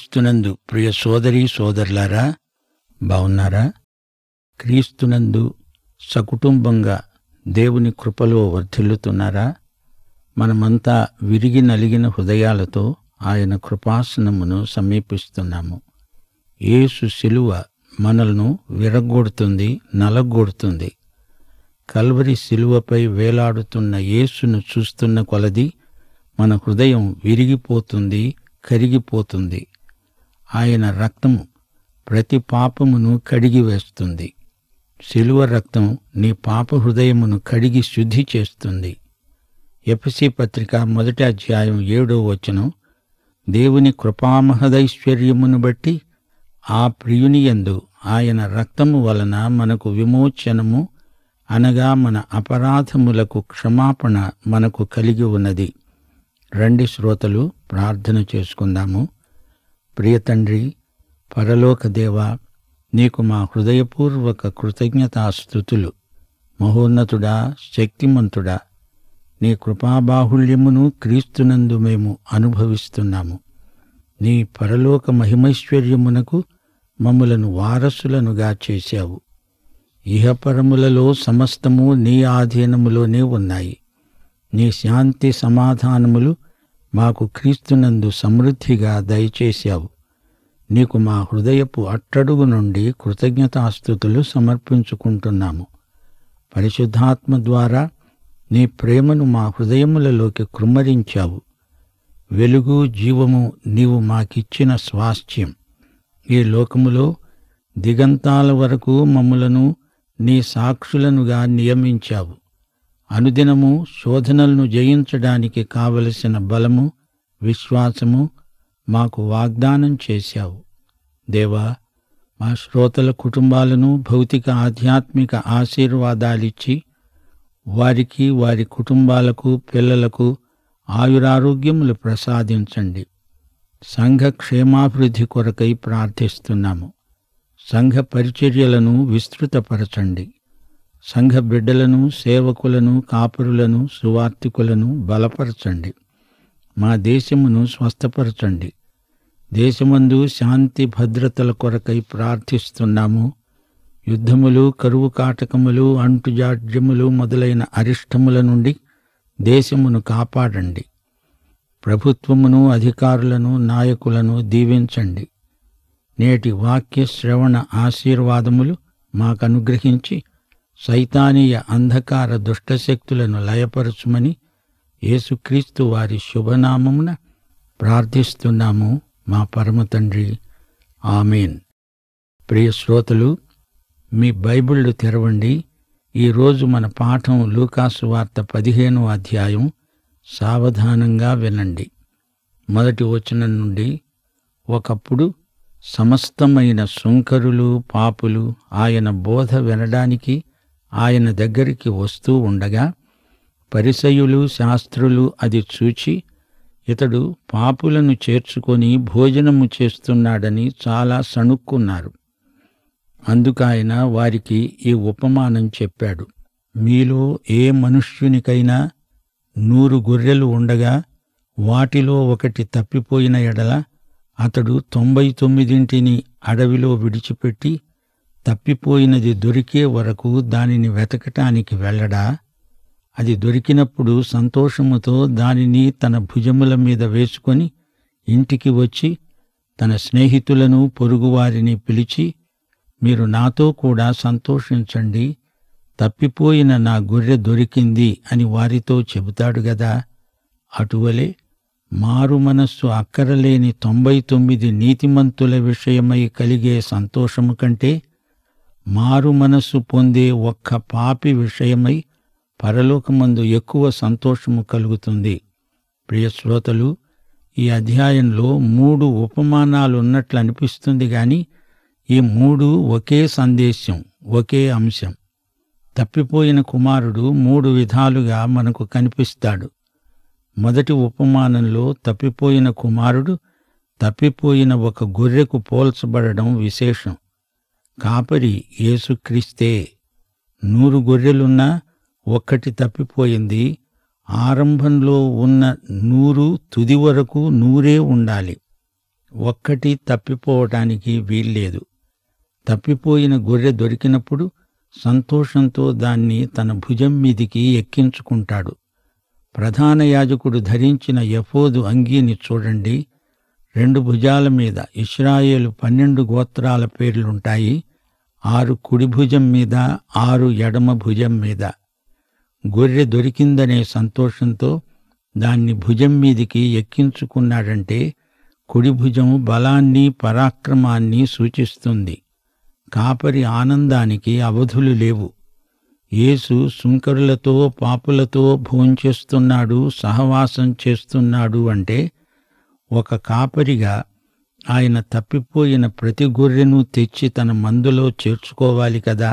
క్రీస్తునందు ప్రియ సోదరి సోదరులారా బావున్నారా క్రీస్తునందు సకుటుంబంగా దేవుని కృపలో వర్ధిల్లుతున్నారా మనమంతా విరిగి నలిగిన హృదయాలతో ఆయన కృపాసనమును సమీపిస్తున్నాము యేసు శిలువ మనల్ని విరగొడుతుంది నలగొడుతుంది కల్వరి శిలువపై వేలాడుతున్న యేసును చూస్తున్న కొలది మన హృదయం విరిగిపోతుంది కరిగిపోతుంది ఆయన రక్తము ప్రతి పాపమును కడిగి వేస్తుంది శిలువ రక్తం నీ పాప హృదయమును కడిగి శుద్ధి చేస్తుంది ఎఫసి పత్రిక మొదటి అధ్యాయం ఏడో వచనం దేవుని కృపామహదైశ్వర్యమును బట్టి ఆ ప్రియునియందు ఆయన రక్తము వలన మనకు విమోచనము అనగా మన అపరాధములకు క్షమాపణ మనకు కలిగి ఉన్నది రండి శ్రోతలు ప్రార్థన చేసుకుందాము ప్రియతండ్రి పరలోక దేవా నీకు మా హృదయపూర్వక కృతజ్ఞతాస్థుతులు మహోన్నతుడా శక్తిమంతుడా నీ కృపాబాహుళ్యమును క్రీస్తునందు మేము అనుభవిస్తున్నాము నీ పరలోక మహిమైశ్వర్యమునకు మమ్ములను వారసులనుగా చేశావు ఇహపరములలో సమస్తము నీ ఆధీనములోనే ఉన్నాయి నీ శాంతి సమాధానములు మాకు క్రీస్తునందు సమృద్ధిగా దయచేశావు నీకు మా హృదయపు అట్టడుగు నుండి కృతజ్ఞతాస్థుతులు సమర్పించుకుంటున్నాము పరిశుద్ధాత్మ ద్వారా నీ ప్రేమను మా హృదయములలోకి కృమ్మరించావు వెలుగు జీవము నీవు మాకిచ్చిన స్వాస్థ్యం ఈ లోకములో దిగంతాల వరకు మమ్ములను నీ సాక్షులనుగా నియమించావు అనుదినము శోధనలను జయించడానికి కావలసిన బలము విశ్వాసము మాకు వాగ్దానం చేశావు దేవా మా శ్రోతల కుటుంబాలను భౌతిక ఆధ్యాత్మిక ఆశీర్వాదాలిచ్చి వారికి వారి కుటుంబాలకు పిల్లలకు ఆయురారోగ్యములు ప్రసాదించండి సంఘ క్షేమాభివృద్ధి కొరకై ప్రార్థిస్తున్నాము సంఘ పరిచర్యలను విస్తృతపరచండి సంఘ బిడ్డలను సేవకులను కాపురులను సువార్తికులను బలపరచండి మా దేశమును స్వస్థపరచండి దేశమందు శాంతి భద్రతల కొరకై ప్రార్థిస్తున్నాము యుద్ధములు కరువు కాటకములు అంటుజాడ్యములు మొదలైన అరిష్టముల నుండి దేశమును కాపాడండి ప్రభుత్వమును అధికారులను నాయకులను దీవించండి నేటి వాక్య శ్రవణ ఆశీర్వాదములు మాకనుగ్రహించి సైతానీయ అంధకార దుష్టశక్తులను లయపరచుమని యేసుక్రీస్తు వారి శుభనామమున ప్రార్థిస్తున్నాము మా పరమ తండ్రి ఆమెన్ ప్రియ శ్రోతలు మీ బైబిళ్ళు తెరవండి ఈరోజు మన పాఠం లూకాసు వార్త పదిహేను అధ్యాయం సావధానంగా వినండి మొదటి వచనం నుండి ఒకప్పుడు సమస్తమైన సుంకరులు పాపులు ఆయన బోధ వినడానికి ఆయన దగ్గరికి వస్తూ ఉండగా పరిసయులు శాస్త్రులు అది చూచి ఇతడు పాపులను చేర్చుకొని భోజనము చేస్తున్నాడని చాలా సణుక్కున్నారు అందుకాయన వారికి ఈ ఉపమానం చెప్పాడు మీలో ఏ మనుష్యునికైనా నూరు గొర్రెలు ఉండగా వాటిలో ఒకటి తప్పిపోయిన ఎడల అతడు తొంభై తొమ్మిదింటిని అడవిలో విడిచిపెట్టి తప్పిపోయినది దొరికే వరకు దానిని వెతకటానికి వెళ్ళడా అది దొరికినప్పుడు సంతోషముతో దానిని తన భుజముల మీద వేసుకొని ఇంటికి వచ్చి తన స్నేహితులను పొరుగువారిని పిలిచి మీరు నాతో కూడా సంతోషించండి తప్పిపోయిన నా గొర్రె దొరికింది అని వారితో చెబుతాడు గదా అటువలే మారు మనస్సు అక్కరలేని తొంభై తొమ్మిది నీతిమంతుల విషయమై కలిగే సంతోషము కంటే మారు మనస్సు పొందే ఒక్క పాపి విషయమై పరలోకమందు ఎక్కువ సంతోషము కలుగుతుంది ప్రియ శ్రోతలు ఈ అధ్యాయంలో మూడు ఉపమానాలు ఉన్నట్లు అనిపిస్తుంది గాని ఈ మూడు ఒకే సందేశం ఒకే అంశం తప్పిపోయిన కుమారుడు మూడు విధాలుగా మనకు కనిపిస్తాడు మొదటి ఉపమానంలో తప్పిపోయిన కుమారుడు తప్పిపోయిన ఒక గొర్రెకు పోల్చబడడం విశేషం కాపరి యేసుక్రీస్తే నూరు గొర్రెలున్నా ఒక్కటి తప్పిపోయింది ఆరంభంలో ఉన్న నూరు తుది వరకు నూరే ఉండాలి ఒక్కటి తప్పిపోవటానికి వీల్లేదు తప్పిపోయిన గొర్రె దొరికినప్పుడు సంతోషంతో దాన్ని తన భుజం మీదికి ఎక్కించుకుంటాడు ప్రధాన యాజకుడు ధరించిన యఫోదు అంగీని చూడండి రెండు భుజాల మీద ఇస్రాయేలు పన్నెండు గోత్రాల పేర్లుంటాయి ఆరు కుడి భుజం మీద ఆరు ఎడమ భుజం మీద గొర్రె దొరికిందనే సంతోషంతో దాన్ని భుజం మీదికి ఎక్కించుకున్నాడంటే కుడి భుజం బలాన్ని పరాక్రమాన్ని సూచిస్తుంది కాపరి ఆనందానికి అవధులు లేవు యేసు సుంకరులతో పాపులతో భోంచేస్తున్నాడు సహవాసం చేస్తున్నాడు అంటే ఒక కాపరిగా ఆయన తప్పిపోయిన ప్రతి గొర్రెను తెచ్చి తన మందులో చేర్చుకోవాలి కదా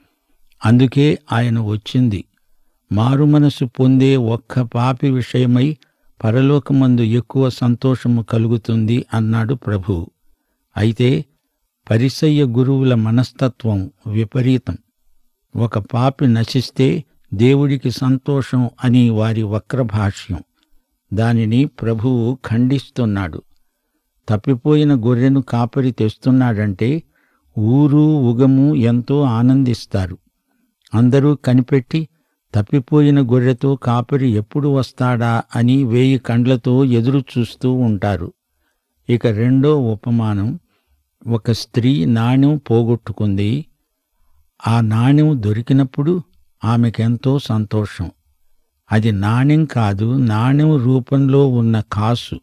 అందుకే ఆయన వచ్చింది మారుమనసు పొందే ఒక్క పాపి విషయమై పరలోకమందు ఎక్కువ సంతోషము కలుగుతుంది అన్నాడు ప్రభు అయితే పరిసయ్య గురువుల మనస్తత్వం విపరీతం ఒక పాపి నశిస్తే దేవుడికి సంతోషం అని వారి వక్రభాష్యం దానిని ప్రభువు ఖండిస్తున్నాడు తప్పిపోయిన గొర్రెను కాపరి తెస్తున్నాడంటే ఊరు ఉగము ఎంతో ఆనందిస్తారు అందరూ కనిపెట్టి తప్పిపోయిన గొర్రెతో కాపరి ఎప్పుడు వస్తాడా అని వేయి కండ్లతో ఎదురు చూస్తూ ఉంటారు ఇక రెండో ఉపమానం ఒక స్త్రీ నాణ్యం పోగొట్టుకుంది ఆ నాణ్యం దొరికినప్పుడు ఆమెకెంతో సంతోషం అది నాణ్యం కాదు నాణ్యం రూపంలో ఉన్న కాసు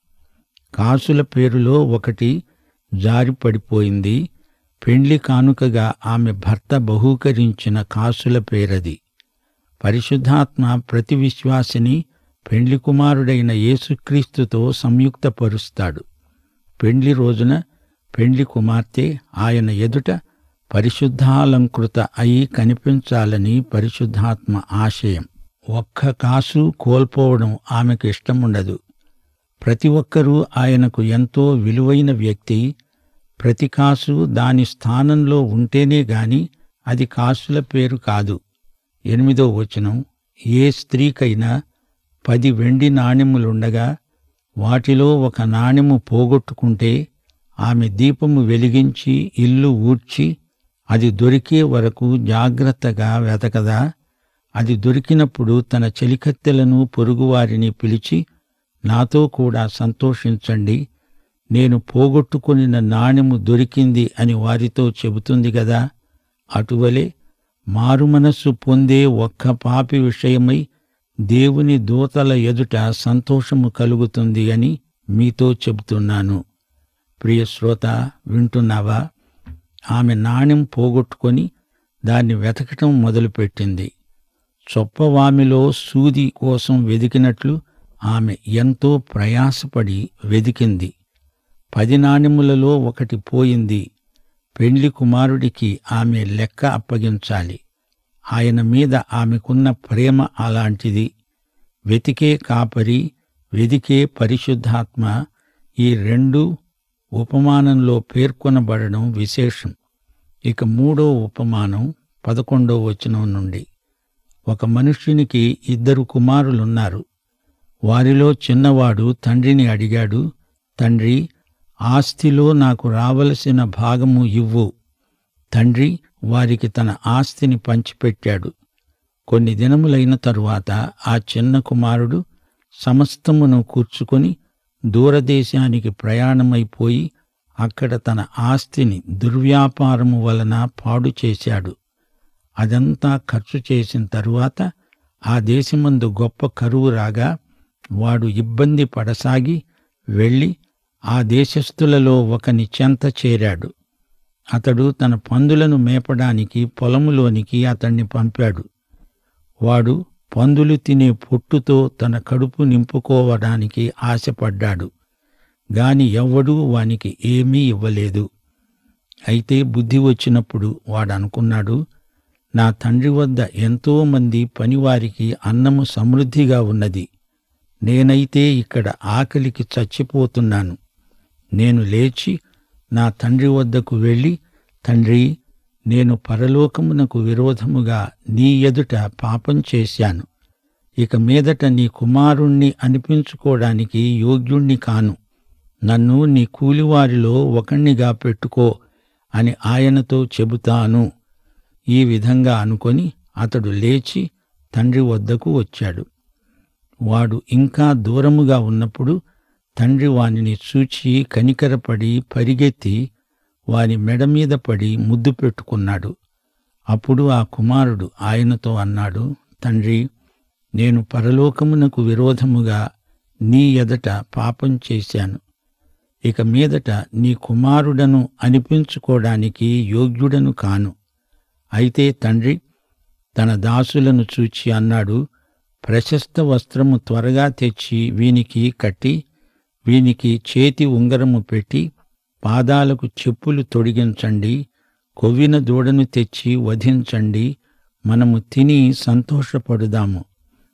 కాసుల పేరులో ఒకటి జారి పడిపోయింది పెండ్లి కానుకగా ఆమె భర్త బహూకరించిన కాసుల పేరది పరిశుద్ధాత్మ ప్రతి విశ్వాసిని పెండ్లి కుమారుడైన యేసుక్రీస్తుతో సంయుక్తపరుస్తాడు పెండ్లి రోజున పెండ్లి కుమార్తె ఆయన ఎదుట పరిశుద్ధాలంకృత అయి కనిపించాలని పరిశుద్ధాత్మ ఆశయం ఒక్క కాసు కోల్పోవడం ఆమెకు ఇష్టముండదు ప్రతి ఒక్కరూ ఆయనకు ఎంతో విలువైన వ్యక్తి ప్రతి కాసు దాని స్థానంలో ఉంటేనే గాని అది కాసుల పేరు కాదు ఎనిమిదో వచనం ఏ స్త్రీకైనా పది వెండి నాణెములుండగా వాటిలో ఒక నాణెము పోగొట్టుకుంటే ఆమె దీపము వెలిగించి ఇల్లు ఊడ్చి అది దొరికే వరకు జాగ్రత్తగా వెతకదా అది దొరికినప్పుడు తన చెలికత్తెలను పొరుగువారిని పిలిచి నాతో కూడా సంతోషించండి నేను పోగొట్టుకొనిన నాణెము దొరికింది అని వారితో చెబుతుంది గదా అటువలే మారుమనస్సు పొందే ఒక్క పాపి విషయమై దేవుని దూతల ఎదుట సంతోషము కలుగుతుంది అని మీతో చెబుతున్నాను ప్రియ శ్రోత వింటున్నావా ఆమె నాణ్యం పోగొట్టుకొని దాన్ని వెతకటం మొదలుపెట్టింది చొప్పవామిలో సూది కోసం వెదికినట్లు ఆమె ఎంతో ప్రయాసపడి వెదికింది పది నాణెములలో ఒకటి పోయింది పెండ్లి కుమారుడికి ఆమె లెక్క అప్పగించాలి ఆయన మీద ఆమెకున్న ప్రేమ అలాంటిది వెతికే కాపరి వెదికే పరిశుద్ధాత్మ ఈ రెండు ఉపమానంలో పేర్కొనబడడం విశేషం ఇక మూడో ఉపమానం పదకొండో వచనం నుండి ఒక మనుష్యునికి ఇద్దరు కుమారులున్నారు వారిలో చిన్నవాడు తండ్రిని అడిగాడు తండ్రి ఆస్తిలో నాకు రావలసిన భాగము ఇవ్వు తండ్రి వారికి తన ఆస్తిని పంచిపెట్టాడు కొన్ని దినములైన తరువాత ఆ చిన్న కుమారుడు సమస్తమును కూర్చుకొని దూరదేశానికి ప్రయాణమైపోయి అక్కడ తన ఆస్తిని దుర్వ్యాపారము వలన పాడు చేశాడు అదంతా ఖర్చు చేసిన తరువాత ఆ దేశమందు గొప్ప కరువు రాగా వాడు ఇబ్బంది పడసాగి వెళ్ళి ఆ దేశస్థులలో ఒకని చెంత చేరాడు అతడు తన పందులను మేపడానికి పొలములోనికి అతన్ని పంపాడు వాడు పందులు తినే పొట్టుతో తన కడుపు నింపుకోవడానికి ఆశపడ్డాడు గాని ఎవ్వడూ వానికి ఏమీ ఇవ్వలేదు అయితే బుద్ధి వచ్చినప్పుడు వాడనుకున్నాడు నా తండ్రి వద్ద ఎంతోమంది పనివారికి అన్నము సమృద్ధిగా ఉన్నది నేనైతే ఇక్కడ ఆకలికి చచ్చిపోతున్నాను నేను లేచి నా తండ్రి వద్దకు వెళ్ళి తండ్రి నేను పరలోకమునకు విరోధముగా నీ ఎదుట పాపం చేశాను ఇక మీదట నీ కుమారుణ్ణి అనిపించుకోవడానికి యోగ్యుణ్ణి కాను నన్ను నీ కూలివారిలో ఒకణ్ణిగా పెట్టుకో అని ఆయనతో చెబుతాను ఈ విధంగా అనుకొని అతడు లేచి తండ్రి వద్దకు వచ్చాడు వాడు ఇంకా దూరముగా ఉన్నప్పుడు తండ్రి వానిని చూచి కనికరపడి పరిగెత్తి వాని మెడ మీద పడి ముద్దు పెట్టుకున్నాడు అప్పుడు ఆ కుమారుడు ఆయనతో అన్నాడు తండ్రి నేను పరలోకమునకు విరోధముగా నీ ఎదట పాపం చేశాను ఇక మీదట నీ కుమారుడను అనిపించుకోవడానికి యోగ్యుడను కాను అయితే తండ్రి తన దాసులను చూచి అన్నాడు ప్రశస్త వస్త్రము త్వరగా తెచ్చి వీనికి కట్టి వీనికి చేతి ఉంగరము పెట్టి పాదాలకు చెప్పులు తొడిగించండి కొవ్విన దూడను తెచ్చి వధించండి మనము తిని సంతోషపడుదాము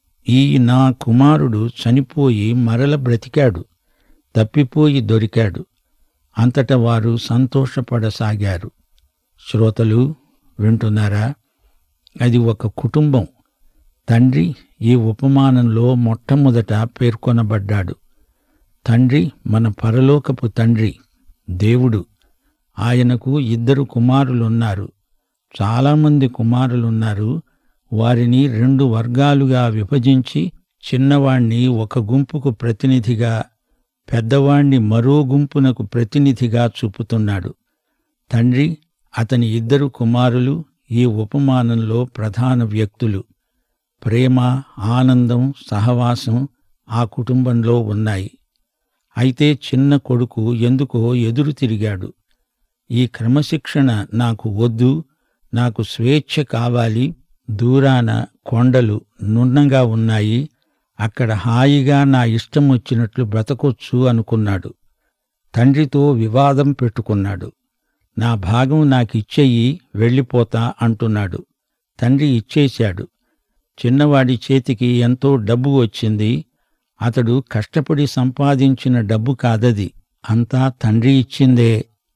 ఈ నా కుమారుడు చనిపోయి మరల బ్రతికాడు తప్పిపోయి దొరికాడు అంతట వారు సంతోషపడసాగారు శ్రోతలు వింటున్నారా అది ఒక కుటుంబం తండ్రి ఈ ఉపమానంలో మొట్టమొదట పేర్కొనబడ్డాడు తండ్రి మన పరలోకపు తండ్రి దేవుడు ఆయనకు ఇద్దరు కుమారులున్నారు చాలామంది కుమారులున్నారు వారిని రెండు వర్గాలుగా విభజించి చిన్నవాణ్ణి ఒక గుంపుకు ప్రతినిధిగా పెద్దవాణ్ణి మరో గుంపునకు ప్రతినిధిగా చూపుతున్నాడు తండ్రి అతని ఇద్దరు కుమారులు ఈ ఉపమానంలో ప్రధాన వ్యక్తులు ప్రేమ ఆనందం సహవాసం ఆ కుటుంబంలో ఉన్నాయి అయితే చిన్న కొడుకు ఎందుకో ఎదురు తిరిగాడు ఈ క్రమశిక్షణ నాకు వద్దు నాకు స్వేచ్ఛ కావాలి దూరాన కొండలు నున్నగా ఉన్నాయి అక్కడ హాయిగా నా ఇష్టం వచ్చినట్లు బ్రతకొచ్చు అనుకున్నాడు తండ్రితో వివాదం పెట్టుకున్నాడు నా భాగం నాకిచ్చెయ్యి వెళ్ళిపోతా అంటున్నాడు తండ్రి ఇచ్చేశాడు చిన్నవాడి చేతికి ఎంతో డబ్బు వచ్చింది అతడు కష్టపడి సంపాదించిన డబ్బు కాదది అంతా తండ్రి ఇచ్చిందే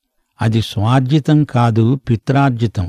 అది స్వార్జితం కాదు పిత్రార్జితం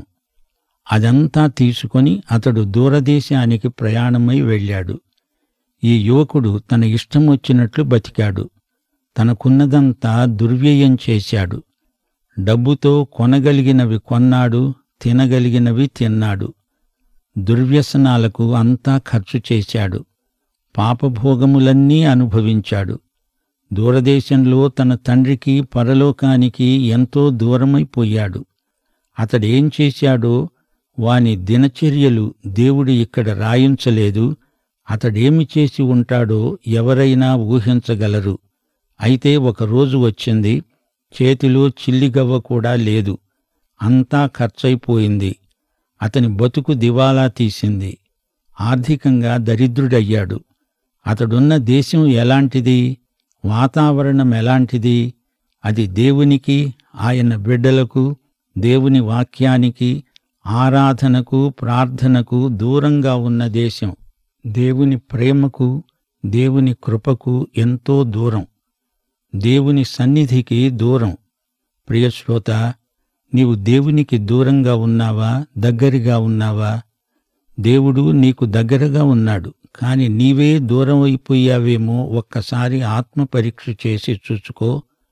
అదంతా తీసుకొని అతడు దూరదేశానికి ప్రయాణమై వెళ్ళాడు ఈ యువకుడు తన ఇష్టం వచ్చినట్లు బతికాడు తనకున్నదంతా దుర్వ్యయం చేశాడు డబ్బుతో కొనగలిగినవి కొన్నాడు తినగలిగినవి తిన్నాడు దుర్వ్యసనాలకు అంతా ఖర్చు చేశాడు పాపభోగములన్నీ అనుభవించాడు దూరదేశంలో తన తండ్రికి పరలోకానికి ఎంతో దూరమైపోయాడు అతడేం చేశాడో వాని దినచర్యలు దేవుడు ఇక్కడ రాయించలేదు అతడేమి చేసి ఉంటాడో ఎవరైనా ఊహించగలరు అయితే ఒక రోజు వచ్చింది చేతిలో చిల్లిగవ్వ కూడా లేదు అంతా ఖర్చయిపోయింది అతని బతుకు దివాలా తీసింది ఆర్థికంగా దరిద్రుడయ్యాడు అతడున్న దేశం ఎలాంటిది వాతావరణం ఎలాంటిది అది దేవునికి ఆయన బిడ్డలకు దేవుని వాక్యానికి ఆరాధనకు ప్రార్థనకు దూరంగా ఉన్న దేశం దేవుని ప్రేమకు దేవుని కృపకు ఎంతో దూరం దేవుని సన్నిధికి దూరం ప్రియశ్రోత నీవు దేవునికి దూరంగా ఉన్నావా దగ్గరగా ఉన్నావా దేవుడు నీకు దగ్గరగా ఉన్నాడు కాని నీవే దూరం అయిపోయావేమో ఒక్కసారి ఆత్మ పరీక్ష చేసి చూసుకో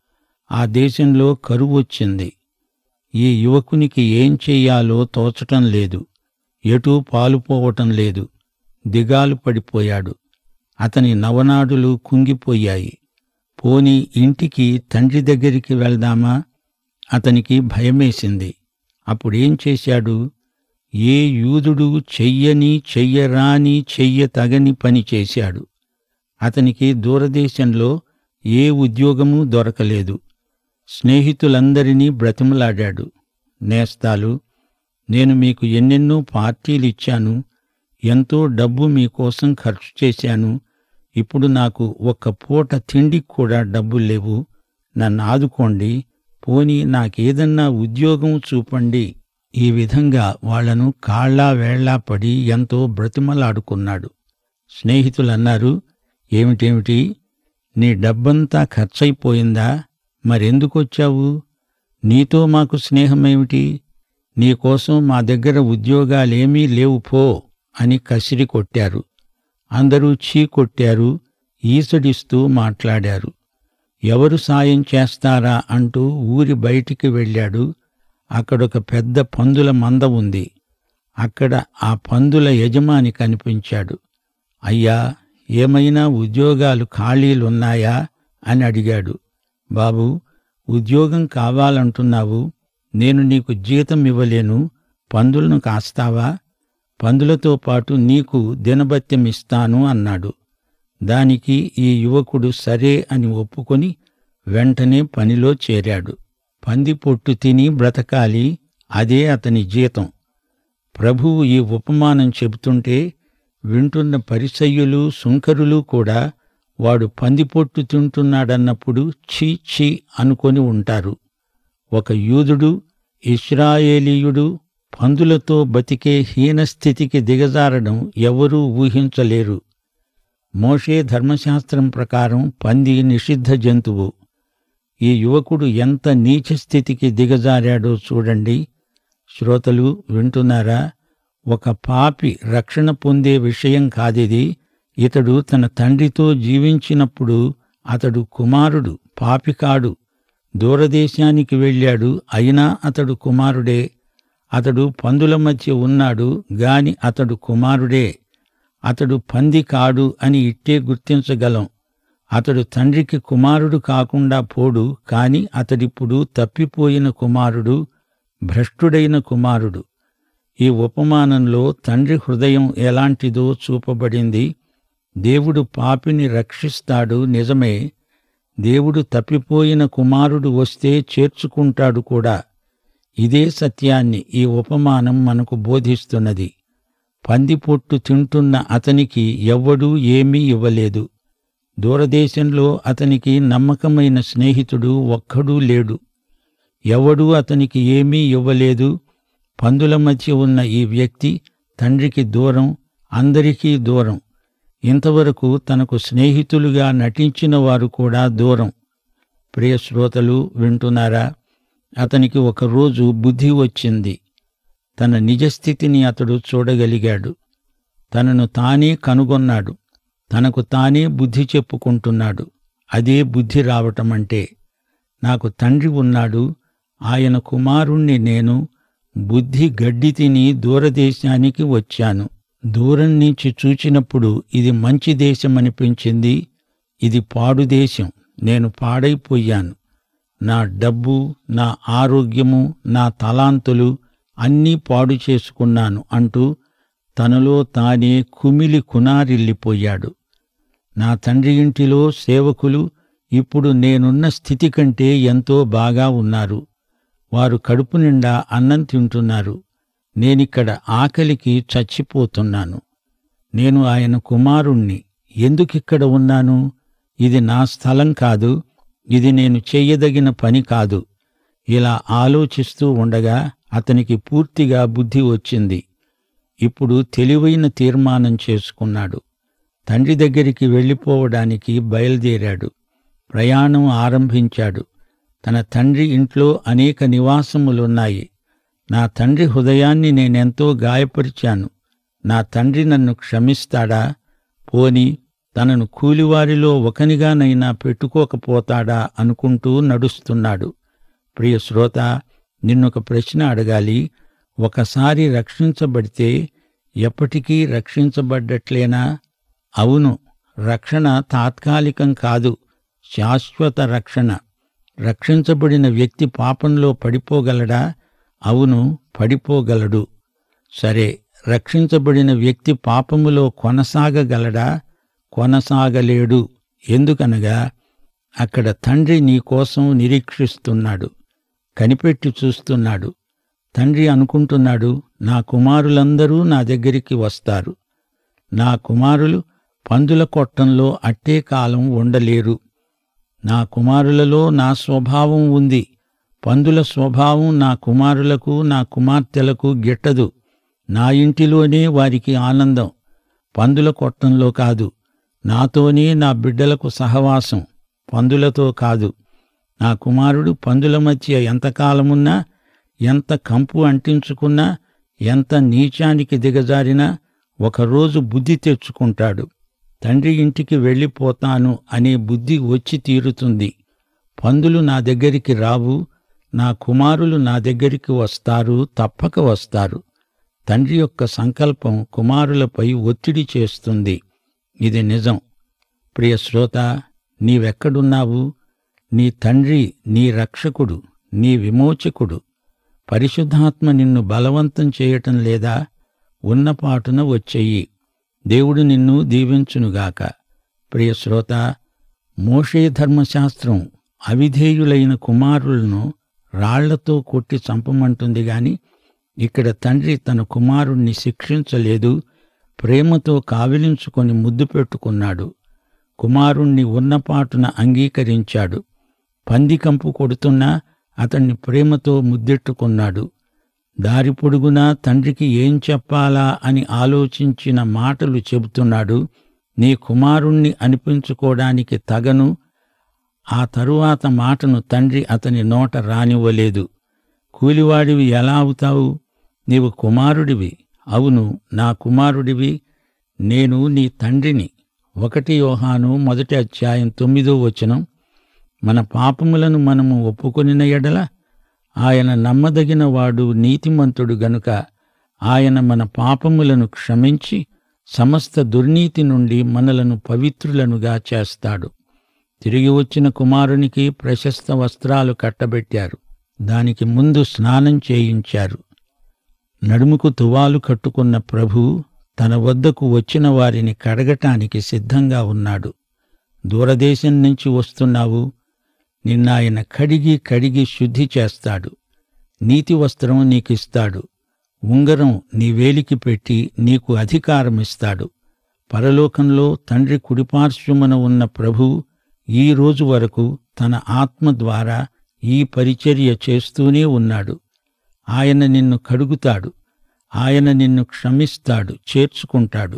ఆ దేశంలో కరువు వచ్చింది ఈ యువకునికి ఏం చెయ్యాలో తోచటం లేదు ఎటూ పాలుపోవటం లేదు దిగాలు పడిపోయాడు అతని నవనాడులు కుంగిపోయాయి పోని ఇంటికి తండ్రి దగ్గరికి వెళ్దామా అతనికి భయమేసింది అప్పుడేం చేశాడు ఏ యూదుడు చెయ్యని చెయ్యరాని చెయ్యతగని పని చేశాడు అతనికి దూరదేశంలో ఏ ఉద్యోగమూ దొరకలేదు స్నేహితులందరినీ బ్రతిమలాడాడు నేస్తాలు నేను మీకు ఎన్నెన్నో పార్టీలిచ్చాను ఎంతో డబ్బు మీకోసం ఖర్చు చేశాను ఇప్పుడు నాకు ఒక్క పూట తిండికి కూడా డబ్బులు లేవు నన్ను ఆదుకోండి పోని నాకేదన్నా ఉద్యోగం చూపండి ఈ విధంగా వాళ్లను కాళ్ళా వేళ్లా పడి ఎంతో బ్రతిమలాడుకున్నాడు స్నేహితులన్నారు ఏమిటేమిటి నీ డబ్బంతా ఖర్చయిపోయిందా మరెందుకొచ్చావు నీతో మాకు స్నేహమేమిటి నీకోసం మా దగ్గర ఉద్యోగాలేమీ లేవు పో అని కసిరి కొట్టారు అందరూ చీ కొట్టారు ఈసడిస్తూ మాట్లాడారు ఎవరు సాయం చేస్తారా అంటూ ఊరి బయటికి వెళ్ళాడు అక్కడొక పెద్ద పందుల మంద ఉంది అక్కడ ఆ పందుల యజమాని కనిపించాడు అయ్యా ఏమైనా ఉద్యోగాలు ఖాళీలున్నాయా అని అడిగాడు బాబు ఉద్యోగం కావాలంటున్నావు నేను నీకు జీతం ఇవ్వలేను పందులను కాస్తావా పందులతో పాటు నీకు దినభత్యం ఇస్తాను అన్నాడు దానికి ఈ యువకుడు సరే అని ఒప్పుకొని వెంటనే పనిలో చేరాడు పంది పొట్టు తిని బ్రతకాలి అదే అతని జీతం ప్రభువు ఈ ఉపమానం చెబుతుంటే వింటున్న పరిసయ్యులు సుంకరులు కూడా వాడు పందిపొట్టు తింటున్నాడన్నప్పుడు ఛీ ఛీ అనుకొని ఉంటారు ఒక యూదుడు ఇస్రాయేలీయుడు పందులతో బతికే హీనస్థితికి దిగజారడం ఎవరూ ఊహించలేరు మోషే ధర్మశాస్త్రం ప్రకారం పంది నిషిద్ధ జంతువు ఈ యువకుడు ఎంత నీచ స్థితికి దిగజారాడో చూడండి శ్రోతలు వింటున్నారా ఒక పాపి రక్షణ పొందే విషయం కాదిది ఇతడు తన తండ్రితో జీవించినప్పుడు అతడు కుమారుడు పాపి కాడు దూరదేశానికి వెళ్ళాడు అయినా అతడు కుమారుడే అతడు పందుల మధ్య ఉన్నాడు గాని అతడు కుమారుడే అతడు పంది కాడు అని ఇట్టే గుర్తించగలం అతడు తండ్రికి కుమారుడు కాకుండా పోడు కాని అతడిప్పుడు తప్పిపోయిన కుమారుడు భ్రష్టుడైన కుమారుడు ఈ ఉపమానంలో తండ్రి హృదయం ఎలాంటిదో చూపబడింది దేవుడు పాపిని రక్షిస్తాడు నిజమే దేవుడు తప్పిపోయిన కుమారుడు వస్తే చేర్చుకుంటాడు కూడా ఇదే సత్యాన్ని ఈ ఉపమానం మనకు బోధిస్తున్నది పందిపొట్టు తింటున్న అతనికి ఎవ్వడూ ఏమీ ఇవ్వలేదు దూరదేశంలో అతనికి నమ్మకమైన స్నేహితుడు ఒక్కడూ లేడు ఎవడూ అతనికి ఏమీ ఇవ్వలేదు పందుల మధ్య ఉన్న ఈ వ్యక్తి తండ్రికి దూరం అందరికీ దూరం ఇంతవరకు తనకు స్నేహితులుగా నటించిన వారు కూడా దూరం ప్రియ శ్రోతలు వింటున్నారా అతనికి ఒకరోజు బుద్ధి వచ్చింది తన నిజస్థితిని అతడు చూడగలిగాడు తనను తానే కనుగొన్నాడు తనకు తానే బుద్ధి చెప్పుకుంటున్నాడు అదే బుద్ధి రావటమంటే నాకు తండ్రి ఉన్నాడు ఆయన కుమారుణ్ణి నేను బుద్ధి గడ్డి తిని దూరదేశానికి వచ్చాను దూరం నుంచి చూచినప్పుడు ఇది మంచి దేశం అనిపించింది ఇది పాడు దేశం నేను పాడైపోయాను నా డబ్బు నా ఆరోగ్యము నా తలాంతులు అన్నీ పాడు చేసుకున్నాను అంటూ తనలో తానే కుమిలి కునారిల్లిపోయాడు నా తండ్రి ఇంటిలో సేవకులు ఇప్పుడు నేనున్న స్థితి కంటే ఎంతో బాగా ఉన్నారు వారు కడుపు నిండా అన్నం తింటున్నారు నేనిక్కడ ఆకలికి చచ్చిపోతున్నాను నేను ఆయన కుమారుణ్ణి ఎందుకిక్కడ ఉన్నాను ఇది నా స్థలం కాదు ఇది నేను చెయ్యదగిన పని కాదు ఇలా ఆలోచిస్తూ ఉండగా అతనికి పూర్తిగా బుద్ధి వచ్చింది ఇప్పుడు తెలివైన తీర్మానం చేసుకున్నాడు తండ్రి దగ్గరికి వెళ్ళిపోవడానికి బయలుదేరాడు ప్రయాణం ఆరంభించాడు తన తండ్రి ఇంట్లో అనేక నివాసములున్నాయి నా తండ్రి హృదయాన్ని నేనెంతో గాయపరిచాను నా తండ్రి నన్ను క్షమిస్తాడా పోని తనను కూలివారిలో ఒకనిగానైనా పెట్టుకోకపోతాడా అనుకుంటూ నడుస్తున్నాడు ప్రియ శ్రోత నిన్నొక ప్రశ్న అడగాలి ఒకసారి రక్షించబడితే ఎప్పటికీ రక్షించబడ్డట్లేనా అవును రక్షణ తాత్కాలికం కాదు శాశ్వత రక్షణ రక్షించబడిన వ్యక్తి పాపంలో పడిపోగలడా అవును పడిపోగలడు సరే రక్షించబడిన వ్యక్తి పాపములో కొనసాగగలడా కొనసాగలేడు ఎందుకనగా అక్కడ తండ్రి నీ కోసం నిరీక్షిస్తున్నాడు కనిపెట్టి చూస్తున్నాడు తండ్రి అనుకుంటున్నాడు నా కుమారులందరూ నా దగ్గరికి వస్తారు నా కుమారులు పందుల కొట్టంలో అట్టే కాలం ఉండలేరు నా కుమారులలో నా స్వభావం ఉంది పందుల స్వభావం నా కుమారులకు నా కుమార్తెలకు గిట్టదు నా ఇంటిలోనే వారికి ఆనందం పందుల కొట్టంలో కాదు నాతోనే నా బిడ్డలకు సహవాసం పందులతో కాదు నా కుమారుడు పందుల మధ్య ఎంతకాలమున్నా ఎంత కంపు అంటించుకున్నా ఎంత నీచానికి దిగజారినా ఒకరోజు బుద్ధి తెచ్చుకుంటాడు తండ్రి ఇంటికి వెళ్ళిపోతాను అనే బుద్ధి వచ్చి తీరుతుంది పందులు నా దగ్గరికి రావు నా కుమారులు నా దగ్గరికి వస్తారు తప్పక వస్తారు తండ్రి యొక్క సంకల్పం కుమారులపై ఒత్తిడి చేస్తుంది ఇది నిజం ప్రియ శ్రోత నీవెక్కడున్నావు నీ తండ్రి నీ రక్షకుడు నీ విమోచకుడు పరిశుద్ధాత్మ నిన్ను బలవంతం చేయటం లేదా ఉన్నపాటున వచ్చెయ్యి దేవుడు నిన్ను దీవించునుగాక ప్రియ శ్రోత మోషే ధర్మశాస్త్రం అవిధేయులైన కుమారులను రాళ్లతో కొట్టి చంపమంటుంది గాని ఇక్కడ తండ్రి తన కుమారుణ్ణి శిక్షించలేదు ప్రేమతో కావిలించుకొని ముద్దు పెట్టుకున్నాడు కుమారుణ్ణి ఉన్నపాటున అంగీకరించాడు పందికంపు కొడుతున్నా అతన్ని ప్రేమతో ముద్దెట్టుకున్నాడు దారి పొడుగునా తండ్రికి ఏం చెప్పాలా అని ఆలోచించిన మాటలు చెబుతున్నాడు నీ కుమారుణ్ణి అనిపించుకోవడానికి తగను ఆ తరువాత మాటను తండ్రి అతని నోట రానివ్వలేదు కూలివాడివి ఎలా అవుతావు నీవు కుమారుడివి అవును నా కుమారుడివి నేను నీ తండ్రిని ఒకటి యోహాను మొదటి అధ్యాయం తొమ్మిదో వచనం మన పాపములను మనము ఒప్పుకొనిన ఎడల ఆయన నమ్మదగిన వాడు నీతిమంతుడు గనుక ఆయన మన పాపములను క్షమించి సమస్త దుర్నీతి నుండి మనలను పవిత్రులనుగా చేస్తాడు తిరిగి వచ్చిన కుమారునికి ప్రశస్త వస్త్రాలు కట్టబెట్టారు దానికి ముందు స్నానం చేయించారు నడుముకు తువాలు కట్టుకున్న ప్రభు తన వద్దకు వచ్చిన వారిని కడగటానికి సిద్ధంగా ఉన్నాడు దూరదేశం నుంచి వస్తున్నావు నిన్నాయన కడిగి కడిగి శుద్ధి చేస్తాడు నీతి వస్త్రం నీకిస్తాడు ఉంగరం నీ వేలికి పెట్టి నీకు అధికారమిస్తాడు పరలోకంలో తండ్రి కుడిపార్శ్వమున ఉన్న ప్రభు ఈ రోజు వరకు తన ఆత్మ ద్వారా ఈ పరిచర్య చేస్తూనే ఉన్నాడు ఆయన నిన్ను కడుగుతాడు ఆయన నిన్ను క్షమిస్తాడు చేర్చుకుంటాడు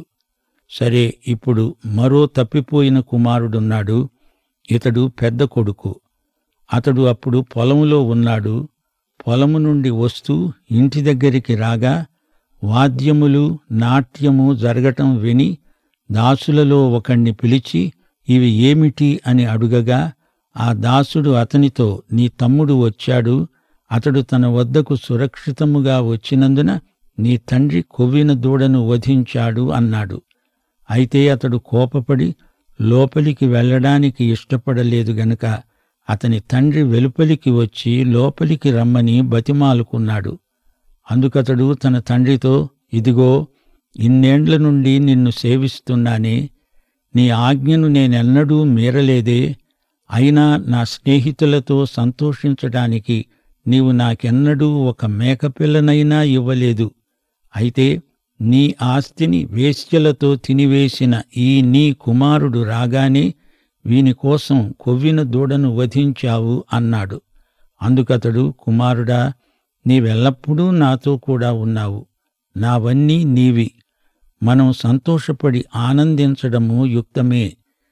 సరే ఇప్పుడు మరో తప్పిపోయిన కుమారుడున్నాడు ఇతడు పెద్ద కొడుకు అతడు అప్పుడు పొలములో ఉన్నాడు పొలము నుండి వస్తూ ఇంటి దగ్గరికి రాగా వాద్యములు నాట్యము జరగటం విని దాసులలో ఒకణ్ణి పిలిచి ఇవి ఏమిటి అని అడుగగా ఆ దాసుడు అతనితో నీ తమ్ముడు వచ్చాడు అతడు తన వద్దకు సురక్షితముగా వచ్చినందున నీ తండ్రి కొవ్విన దూడను వధించాడు అన్నాడు అయితే అతడు కోపపడి లోపలికి వెళ్ళడానికి ఇష్టపడలేదు గనుక అతని తండ్రి వెలుపలికి వచ్చి లోపలికి రమ్మని బతిమాలుకున్నాడు అందుకతడు తన తండ్రితో ఇదిగో ఇన్నేండ్ల నుండి నిన్ను సేవిస్తున్నానే నీ ఆజ్ఞను నేనెన్నడూ మీరలేదే అయినా నా స్నేహితులతో సంతోషించడానికి నీవు నాకెన్నడూ ఒక మేకపిల్లనైనా ఇవ్వలేదు అయితే నీ ఆస్తిని వేశ్యలతో తినివేసిన ఈ నీ కుమారుడు రాగానే వీని కోసం కొవ్విన దూడను వధించావు అన్నాడు అందుకతడు కుమారుడా నీవెల్లప్పుడూ నాతో కూడా ఉన్నావు నావన్నీ నీవి మనం సంతోషపడి ఆనందించడము యుక్తమే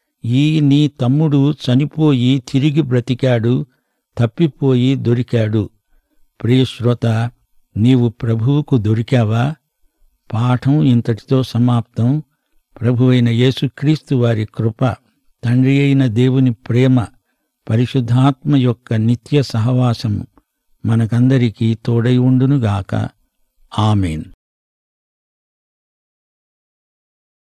ఈ నీ తమ్ముడు చనిపోయి తిరిగి బ్రతికాడు తప్పిపోయి దొరికాడు ప్రియశ్రోత నీవు ప్రభువుకు దొరికావా పాఠం ఇంతటితో సమాప్తం ప్రభువైన యేసుక్రీస్తు వారి కృప తండ్రి అయిన దేవుని ప్రేమ పరిశుద్ధాత్మ యొక్క నిత్య సహవాసము మనకందరికీ తోడై ఉండునుగాక ఆమెన్